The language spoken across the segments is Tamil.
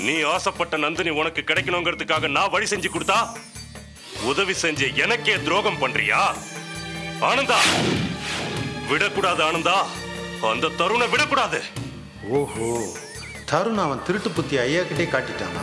நீ ஆசைப்பட்ட நந்தினி உனக்கு கிடைக்கணுங்கிறதுக்காக நான் வழி செஞ்சு கொடுத்தா உதவி செஞ்சு எனக்கே துரோகம் பண்றியா ஆனந்தா விடக்கூடாது ஆனந்தா அந்த தருணை விடக்கூடாது ஓஹோ தருண் அவன் திருட்டு புத்தி ஐயா கிட்டே காட்டிட்டானா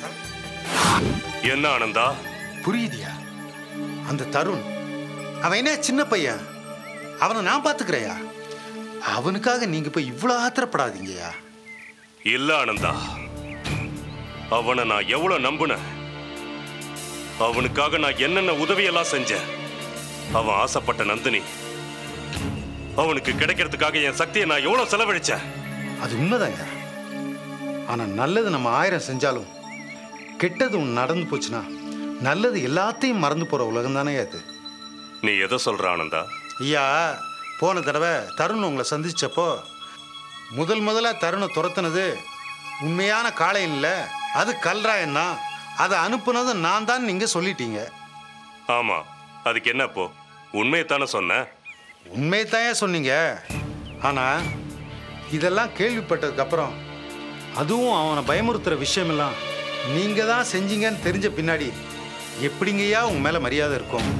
என்ன ஆனந்தா புரியுதியா அந்த தருண் அவன் என்ன சின்ன பையன் அவனை நான் பார்த்துக்கிறேயா அவனுக்காக நீங்க போய் இவ்வளோ ஆத்திரப்படாதீங்கய்யா இல்ல ஆனந்தா அவனை நான் எவ்வளவு நம்புனேன் அவனுக்காக நான் என்னென்ன உதவியெல்லாம் செஞ்சேன் அவன் ஆசைப்பட்ட நந்தினி அவனுக்கு கிடைக்கிறதுக்காக என் சக்தியை நான் எவ்வளவு செலவழிச்சேன் அது உண்மைதாங்க ஆனா நல்லது நம்ம ஆயிரம் செஞ்சாலும் கெட்டது ஒன்று நடந்து போச்சுன்னா நல்லது எல்லாத்தையும் மறந்து போற உலகம் தானே அது நீ எதை சொல்ற ஆனந்தா ஐயா போன தடவை தருண் உங்களை சந்திச்சப்போ முதல் முதல்ல தருணை துரத்துனது உண்மையான காளையன் இல்லை அது கல்ராயன் தான் அதை அனுப்புனது நான் தான் நீங்க சொல்லிட்டீங்க ஆமா அதுக்கு என்ன இப்போ உண்மையைத்தானே சொன்னேன் உண்மையைத்தான் சொன்னீங்க ஆனா இதெல்லாம் கேள்விப்பட்டதுக்கு அப்புறம் அதுவும் அவனை பயமுறுத்துற விஷயமெல்லாம் நீங்க தான் செஞ்சீங்கன்னு தெரிஞ்ச பின்னாடி எப்படிங்கய்யா உங்க மேல மரியாதை இருக்கும்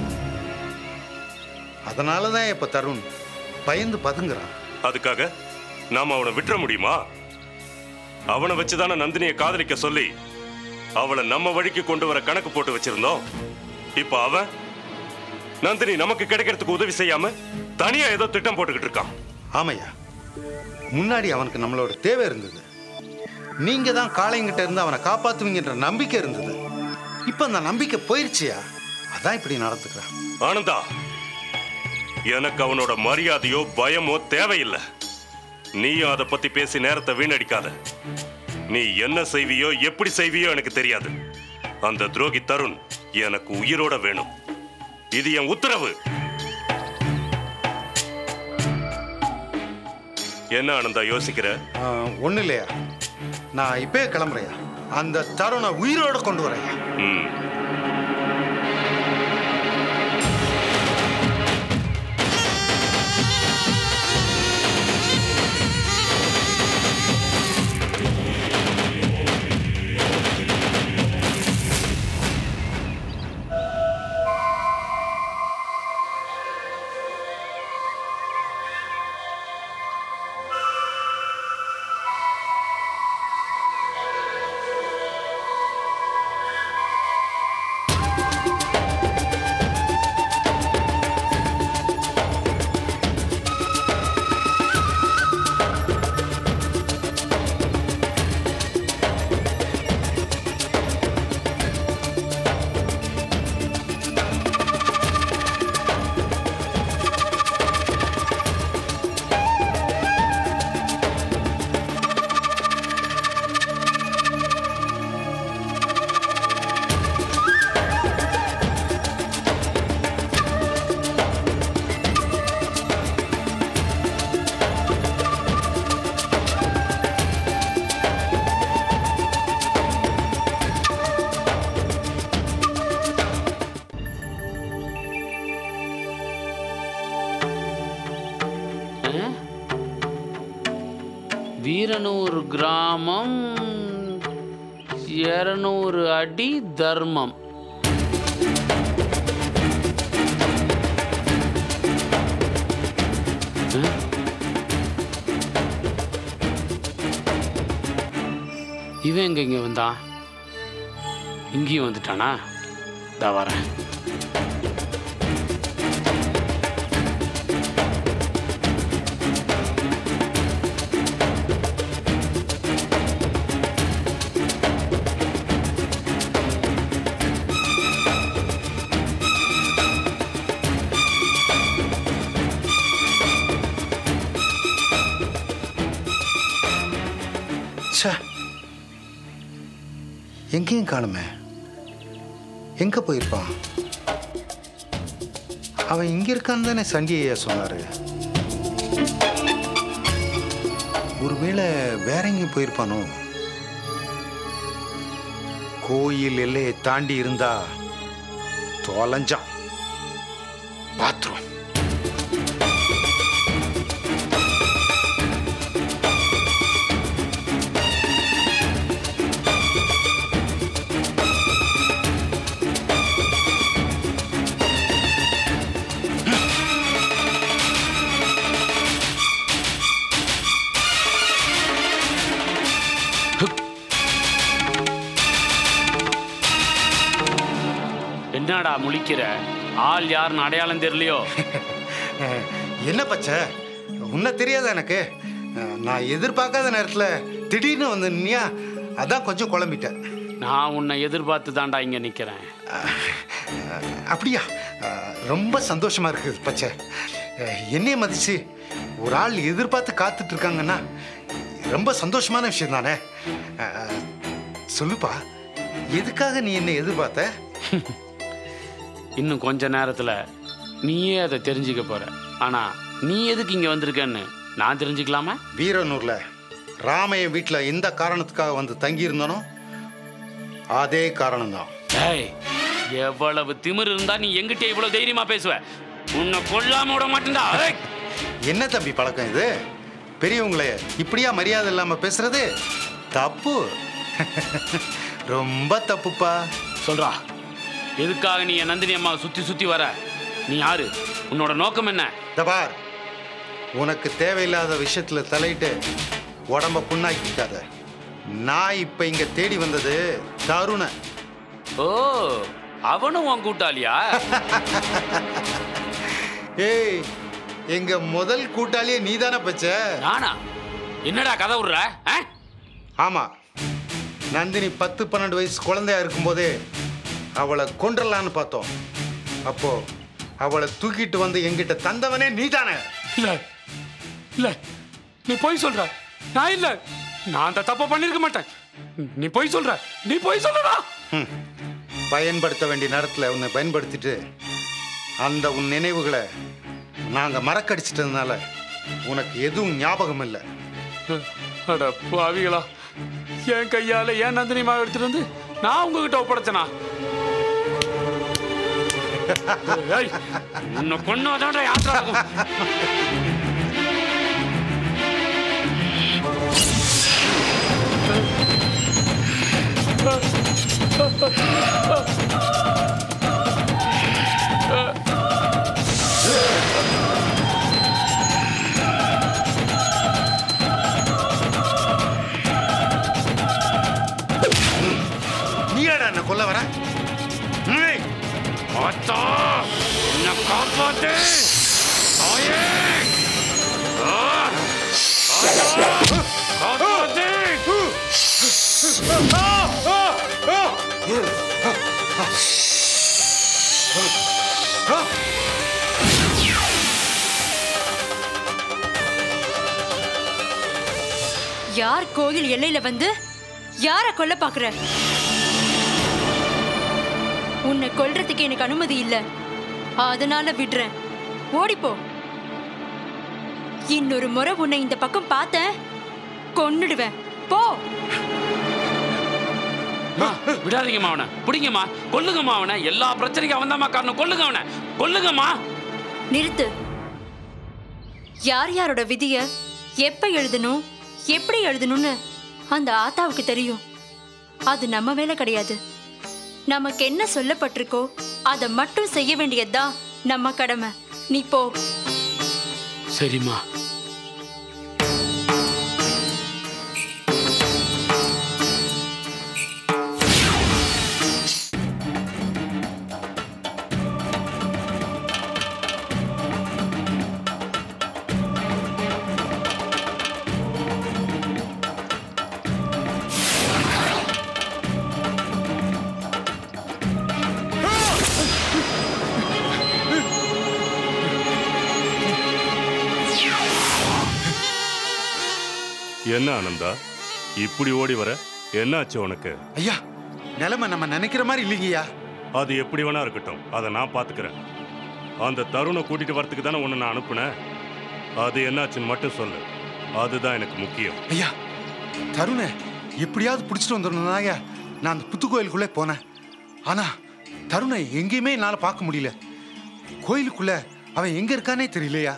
அதனால தான் இப்ப தருண் பயந்து பதுங்குறான் அதுக்காக நாம அவனை விட்டுற முடியுமா அவனை வச்சுதானே நந்தினியை காதலிக்க சொல்லி அவளை நம்ம வழிக்கு கொண்டு வர கணக்கு போட்டு வச்சிருந்தோம் இப்ப அவன் நந்தினி நமக்கு கிடைக்கிறதுக்கு உதவி செய்யாம தனியா ஏதோ திட்டம் போட்டுக்கிட்டு இருக்கான் ஆமையா முன்னாடி அவனுக்கு நம்மளோட தேவை இருந்தது நீங்க தான் காளையங்கிட்ட இருந்து அவனை காப்பாத்துவீங்கன்ற நம்பிக்கை இருந்தது இப்ப அந்த நம்பிக்கை போயிருச்சியா அதான் இப்படி நடந்துக்கிறான் ஆனந்தா எனக்கு அவனோட மரியாதையோ பயமோ தேவையில்லை நீயும் அதை பத்தி பேசி நேரத்தை வீணடிக்காத நீ என்ன செய்வியோ எப்படி செய்வியோ எனக்கு தெரியாது அந்த துரோகி தருண் எனக்கு உயிரோட வேணும் இது என் உத்தரவு என்ன ஆனந்தா யோசிக்கிற ஒன்றும் இல்லையா நான் இப்பயே கிளம்புறேயா அந்த தருணை உயிரோட கொண்டு வரேன் ம் வீரனூர் கிராமம் இரநூறு அடி தர்மம் ஆ? இவன் எங்க இங்க வந்தான் இங்கேயும் வந்துட்டானா இதா வரேன் ச்சே எங்கேயும் காணுமே எங்க போயிருப்பான் அவன் இங்க இருக்கான்னு தானே சண்டி ஐயா சொன்னாரு ஒருவேளை வேற எங்கேயும் போயிருப்பானோ கோயில் எல்லையை தாண்டி இருந்தா தொலைஞ்சான் பாத்ரூம் என்னடா முழிக்கிற ஆள் யாருன்னு அடையாளம் தெரியலையோ அஹ், என்ன பச்சை உன்னை தெரியாதா எனக்கு அஹ், நான் எதிர்பார்க்காத நேரத்தில் திடீர்னு வந்து நின்னியா அதான் கொஞ்சம் குழம்பிட்டேன் நான் உன்னை எதிர்பார்த்து தான்டா இங்க நிக்கிறேன் அஹ், அப்படியா அஹ், ரொம்ப சந்தோஷமா இருக்குது பச்சை அஹ், என்னைய மதிச்சு ஒரு ஆள் எதிர்பார்த்து காத்துட்டு இருக்காங்கன்னா ரொம்ப சந்தோஷமான விஷயம் தானே அஹ், சொல்லுப்பா எதுக்காக நீ என்னை எதிர்பார்த்த இன்னும் கொஞ்ச நேரத்துல நீயே அதை தெரிஞ்சுக்க போற ஆனா நீ எதுக்கு இங்க வந்திருக்கன்னு நான் தெரிஞ்சுக்கலாமா வீரனூர்ல ராமைய வீட்டில் எந்த காரணத்துக்காக வந்து தங்கியிருந்தானோ அதே காரணம்தான் ஏய் எவ்வளவு திமிரு இருந்தா நீ எங்கிட்ட இவ்வளவு தைரியமா பேசுவ உன்னை கொல்லாம விட மாட்டேன்டா ஏய்! என்ன தம்பி பழக்கம் இது பெரியவங்களே இப்படியா மரியாதை இல்லாமல் பேசுறது தப்பு ரொம்ப தப்புப்பா சொல்றா எதுக்காக நீ என் நந்தினி அம்மாவை சுத்தி சுத்தி வர நீ யாரு உன்னோட நோக்கம் என்ன இந்த பார் உனக்கு தேவையில்லாத விஷயத்துல தலையிட்டு உடம்ப புண்ணாக்கிக்காத நான் இப்ப இங்க தேடி வந்தது தருண ஓ அவனும் உன் கூட்டாளியா ஏய் எங்க முதல் கூட்டாளியே நீதானே பச்ச நானா என்னடா கதை விடுற ஆ? ஆமா நந்தினி பத்து பன்னெண்டு வயசு குழந்தையா இருக்கும்போதே அவளை கொன்றலான்னு பார்த்தோம் அப்போ அவளை தூக்கிட்டு வந்து எங்கிட்ட தந்தவனே நீதானே இல்ல இல்ல நீ போய் சொல்ற நான் இல்ல நான் அந்த தப்ப பண்ணிருக்க மாட்டேன் நீ போய் சொல்ற நீ போய் சொல்றடா ம். பயன்படுத்த வேண்டிய நேரத்தில் உன்னை பயன்படுத்திட்டு அந்த உன் நினைவுகளை நாங்கள் மறக்கடிச்சிட்டதுனால உனக்கு எதுவும் ஞாபகம் இல்லை அட பாவிகளா என் கையால ஏன் நந்தினி மாவு எடுத்துட்டு வந்து நான் உங்ககிட்ட ஒப்படைச்சனா ஏய், உன்னை கொண்டாதான் யாத்திரா இருக்கும் நீயாடா என்ன கொல்ல வர ஏய், அத்தா என்னை காப்பாத்து தாயே ஆ! அத்தா! காப்பாத்து யார் கோயில் எல்லையில வந்து யார கொல்ல பாக்குற உன்னை கொல்றதுக்கு எனக்கு அனுமதி இல்ல அதனால விடுறேன் ஓடிப்போ இன்னொரு முறை உன்னை இந்த பக்கம் பார்த்தேன் கொன்னுடுவேன் போ அம்மா, விடாதீங்கம்மா அவனை பிடிங்கம்மா கொல்லுங்கம்மா அவனை எல்லா பிரச்சனைக்கும் அவன் தான் காரணம் கொல்லுங்க அவனை கொல்லுங்கம்மா நிறுத்து யார் யாரோட விதிய எப்ப எழுதணும் எப்படி எழுதணும்னு அந்த ஆத்தாவுக்கு தெரியும் அது நம்ம வேலை கிடையாது நமக்கு என்ன சொல்லப்பட்டிருக்கோ அதை மட்டும் செய்ய வேண்டியதுதான் நம்ம கடமை நீ போ சரிம்மா என்ன ஆனந்தா இப்படி ஓடி வர என்னாச்சு உனக்கு ஐயா நிலைமை நம்ம நினைக்கிற மாதிரி இல்லைங்கய்யா அது எப்படி வேணா இருக்கட்டும் அதை நான் பாத்துக்கிறேன் அந்த தருணை கூட்டிட்டு வரதுக்கு தானே உன்னை நான் அனுப்புனேன் அது என்னாச்சுன்னு மட்டும் சொல்லு அதுதான் எனக்கு முக்கியம் ஐயா தருண எப்படியாவது பிடிச்சிட்டு வந்துடணும்னாயா நான் அந்த புத்து கோயிலுக்குள்ளே போனேன் ஆனா தருணை எங்கேயுமே என்னால் பார்க்க முடியல கோயிலுக்குள்ள அவன் எங்க இருக்கானே தெரியலையா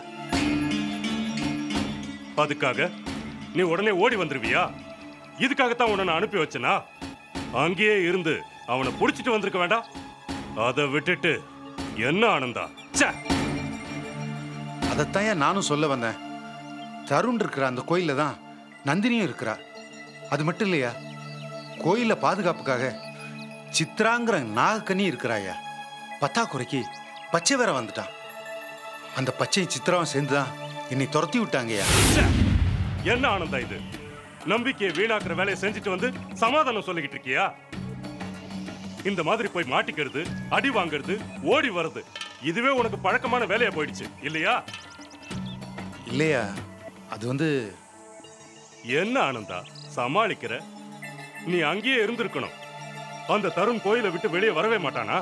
அதுக்காக நீ உடனே ஓடி வந்துருவியா இதுக்காகத்தான் உன்னை நான் அனுப்பி வச்சனா அங்கேயே இருந்து அவனை புடிச்சிட்டு வந்திருக்க வேண்டாம் அதை விட்டுட்டு என்ன ஆனந்தா ச்சே அதைத்தான் ஏன் நானும் சொல்ல வந்தேன் தருண் இருக்கிற அந்த கோயிலில் தான் நந்தினியும் இருக்கிறா அது மட்டும் இல்லையா கோயிலில் பாதுகாப்புக்காக சித்ராங்கிற நாகக்கனி இருக்கிறாயா பத்தாக்குறைக்கு பச்சை வேற வந்துட்டான் அந்த பச்சை சித்திராவும் சேர்ந்து தான் என்னை துரத்தி விட்டாங்கய்யா ச்சே! என்ன ஆனந்தா இது நம்பிக்கையை வீணாக்குற வேலையை செஞ்சுட்டு வந்து சமாதானம் சொல்லிக்கிட்டு இருக்கியா இந்த மாதிரி போய் மாட்டிக்கிறது அடி வாங்குறது ஓடி வர்றது இதுவே உனக்கு பழக்கமான வேலையா போயிடுச்சு இல்லையா இல்லையா அது வந்து என்ன ஆனந்தா சமாளிக்கிற நீ அங்கேயே இருந்திருக்கணும் அந்த தருண் கோயிலை விட்டு வெளியே வரவே மாட்டானா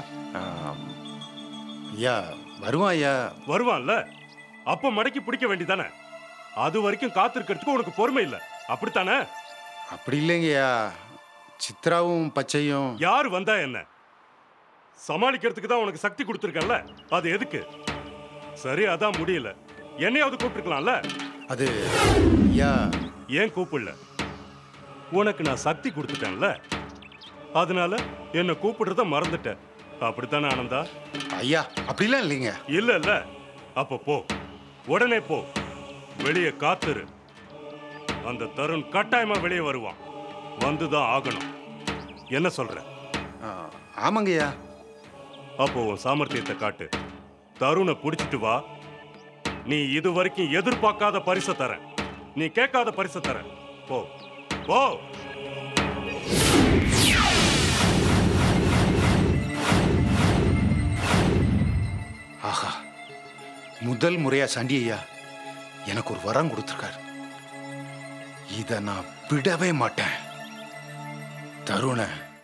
ஐயா வருவான் ஐயா வருவான்ல அப்ப மடக்கி பிடிக்க வேண்டியதானே அது வரைக்கும் காத்திருக்கிறதுக்கு உனக்கு பொறுமை இல்ல அப்படித்தானே அப்படி இல்லைங்கய்யா சித்ராவும் பச்சையும் யார் வந்தா என்ன சமாளிக்கிறதுக்கு தான் உனக்கு சக்தி கொடுத்துருக்கேன்ல அது எதுக்கு சரி அதான் முடியல என்னையாவது கூப்பிட்டுருக்கலாம்ல அது ஐயா ஏன் கூப்பிடல உனக்கு நான் சக்தி கொடுத்துட்டேன்ல அதனால என்னை கூப்பிடுறத மறந்துட்ட அப்படித்தானே ஆனந்தா ஐயா அப்படிலாம் இல்லைங்க இல்ல இல்ல அப்ப போ உடனே போ வெளியே காத்துரு அந்த தருண் கட்டாயமா வெளியே வருவான் வந்துதான் ஆகணும் என்ன சொல்ற ஆ, ஆமாங்கய்யா அப்போ உன் சாமர்த்தியத்தை காட்டு தருணை பிடிச்சிட்டு வா நீ இது வரைக்கும் எதிர்பார்க்காத பரிசை தரேன் நீ கேட்காத பரிசை தரேன் போ போ ஆஹா முதல் முறையா சண்டி ஐயா எனக்கு ஒரு வரம் கொடுத்துருக்காரு இதை நான் விடவே மாட்டேன் தருண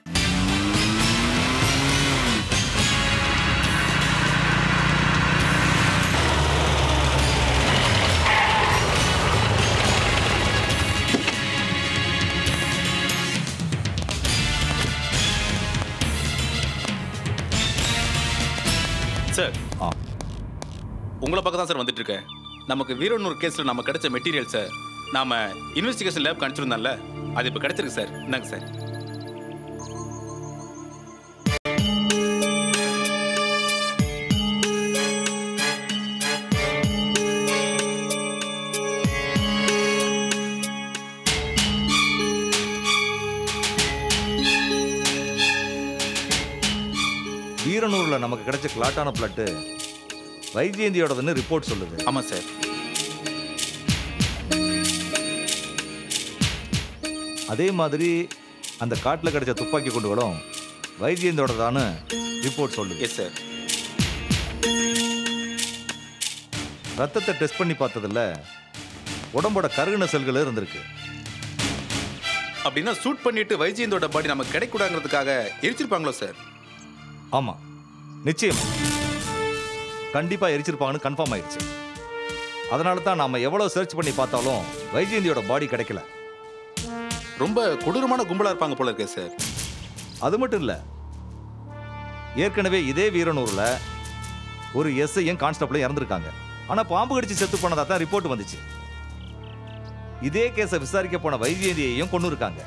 சார் ஆ உங்களை பக்கம் தான் சார் வந்துட்டு இருக்கேன் நமக்கு வீரனூர் கேஸில் நம்ம கிடைச்ச மெட்டீரியல் சார் நாம இன்வெஸ்டிகேஷன் லேப் அனுப்பிச்சிருந்தோம்ல அது இப்போ கிடைச்சிருக்கு சார் இந்தாங்க சார் வீரனூர்ல நமக்கு கிடைச்ச கிளாட்டான பிளட்டு வைஜெயந்தியோடதுன்னு ரிப்போர்ட் சொல்லுது ஆமாம் சார் அதே மாதிரி அந்த காட்டில் கிடைச்ச துப்பாக்கி குண்டுகளும் வைஜெயந்தியோடதான்னு ரிப்போர்ட் சொல்லுது எஸ் சார் ரத்தத்தை டெஸ்ட் பண்ணி பார்த்ததுல உடம்போட கருகின செல்கள் இருந்திருக்கு அப்படின்னா சூட் பண்ணிட்டு வைஜெயந்தோட பாடி நமக்கு கிடைக்கூடாங்கிறதுக்காக எரிச்சிருப்பாங்களோ சார் ஆமாம் நிச்சயம் கண்டிப்பாக எரிச்சிருப்பாங்கன்னு கன்ஃபார்ம் ஆயிடுச்சு அதனால தான் நாம எவ்வளோ சர்ச் பண்ணி பார்த்தாலும் வைஜெயந்தியோட பாடி கிடைக்கல ரொம்ப கொடூரமான கும்பலாக இருப்பாங்க போல இருக்கே சார் அது மட்டும் இல்லை ஏற்கனவே இதே வீரனூர்ல ஒரு எஸ்ஐயும் கான்ஸ்டபிளும் இறந்துருக்காங்க ஆனா பாம்பு கடிச்சு செத்து போனதா தான் ரிப்போர்ட் வந்துச்சு இதே கேஸை விசாரிக்க போன வைஜெயந்தியையும் கொண்டு இருக்காங்க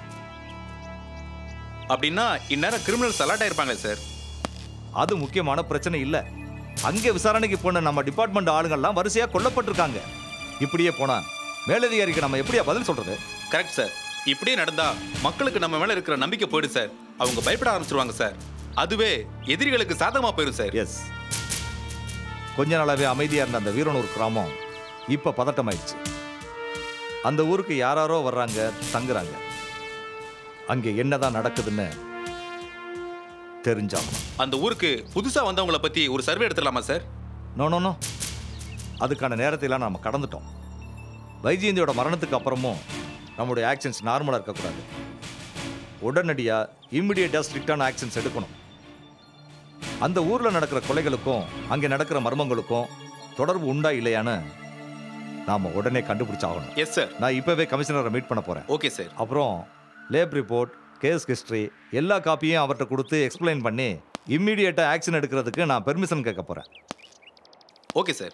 அப்படின்னா இந்நேரம் கிரிமினல்ஸ் அலர்ட் ஆயிருப்பாங்களே சார் அது முக்கியமான பிரச்சனை இல்லை அங்கே விசாரணைக்கு போன நம்ம டிபார்ட்மெண்ட் ஆளுங்கள்லாம் வரிசையா கொல்லப்பட்டிருக்காங்க இப்படியே போனா மேலதிகாரிக்கு நம்ம எப்படியா பதில் சொல்றது கரெக்ட் சார் இப்படியே நடந்தா மக்களுக்கு நம்ம மேல இருக்கிற நம்பிக்கை போயிடும் சார் அவங்க பயப்பட ஆரம்பிச்சிருவாங்க சார் அதுவே எதிரிகளுக்கு சாதகமா போயிடும் சார் எஸ் கொஞ்ச நாளாவே அமைதியா இருந்த அந்த வீரனூர் கிராமம் இப்ப பதட்டமாயிடுச்சு அந்த ஊருக்கு யாராரோ வர்றாங்க தங்குறாங்க அங்கே என்னதான் நடக்குதுன்னு தெரிஞ்சாகணும் அந்த ஊருக்கு புதுசா வந்தவங்கள பத்தி ஒரு சர்வே எடுத்துடலாமா சார் நோ நோ நோ அதுக்கான நேரத்தையெல்லாம் நாம கடந்துட்டோம் வைஜெயந்தியோட மரணத்துக்கு அப்புறமும் நம்முடைய ஆக்ஷன்ஸ் நார்மலாக இருக்கக்கூடாது உடனடியாக இம்மிடியேட்டாக ஸ்ட்ரிக்டான ஆக்ஷன்ஸ் எடுக்கணும் அந்த ஊரில் நடக்கிற கொலைகளுக்கும் அங்கே நடக்கிற மர்மங்களுக்கும் தொடர்பு உண்டா இல்லையான்னு நாம் உடனே கண்டுபிடிச்சாகணும் எஸ் சார் நான் இப்போவே கமிஷனரை மீட் பண்ண போகிறேன் ஓகே சார் அப்புறம் லேப் ரிப்போர்ட் கேஸ் ஹிஸ்ட்ரி எல்லா காப்பியும் அவர்கிட்ட கொடுத்து எக்ஸ்பிளைன் பண்ணி இம்மிடியேட்டாக ஆக்ஷன் எடுக்கிறதுக்கு நான் பெர்மிஷன் கேட்க போகிறேன் ஓகே சார்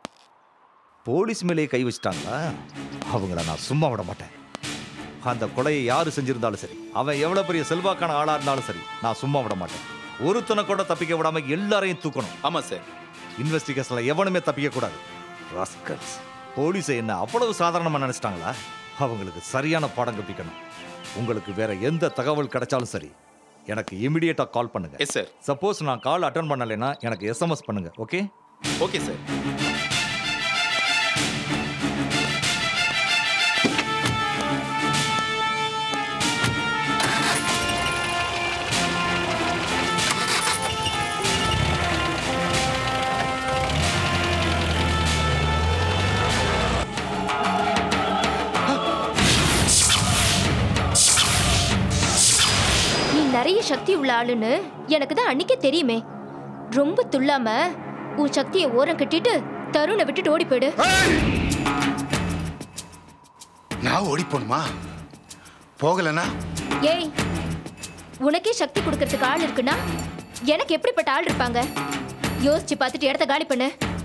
போலீஸ் மேலேயே கை வச்சிட்டாங்களா அவங்கள நான் சும்மா விட மாட்டேன் அந்த கொலையை யாரு செஞ்சிருந்தாலும் சரி அவன் எவ்வளவு பெரிய செல்வாக்கான ஆளா இருந்தாலும் சரி நான் சும்மா விட மாட்டேன் ஒருத்தனை கூட தப்பிக்க விடாம எல்லாரையும் தூக்கணும் ஆமா சார் இன்வெஸ்டிகேஷன்ல எவனுமே தப்பிக்க கூடாது ராஸ்கல்ஸ் போலீஸை என்ன அவ்வளவு சாதாரணமா நினைச்சிட்டாங்களா அவங்களுக்கு சரியான பாடம் கற்பிக்கணும் உங்களுக்கு வேற எந்த தகவல் கிடைச்சாலும் சரி எனக்கு இமிடியேட்டாக கால் பண்ணுங்க எஸ் சார் சப்போஸ் நான் கால் அட்டன் பண்ணலைன்னா எனக்கு எஸ்எம்எஸ் பண்ணுங்க ஓகே ஓகே சார் நீ நிறைய சக்தி உள்ள ஆளுன்னு எனக்கு தான் அன்னைக்கே தெரியுமே ரொம்ப துள்ளாம உன் சக்தியை ஓரம் கட்டிட்டு தருணை விட்டுட்டு ஓடி போயிடு நான் ஓடி போகணுமா போகலைன்னா ஏய் உனக்கே சக்தி கொடுக்கறதுக்கு ஆள் இருக்குன்னா எனக்கு எப்படிப்பட்ட ஆள் இருப்பாங்க யோசிச்சு பார்த்துட்டு இடத்த காலி பண்ணு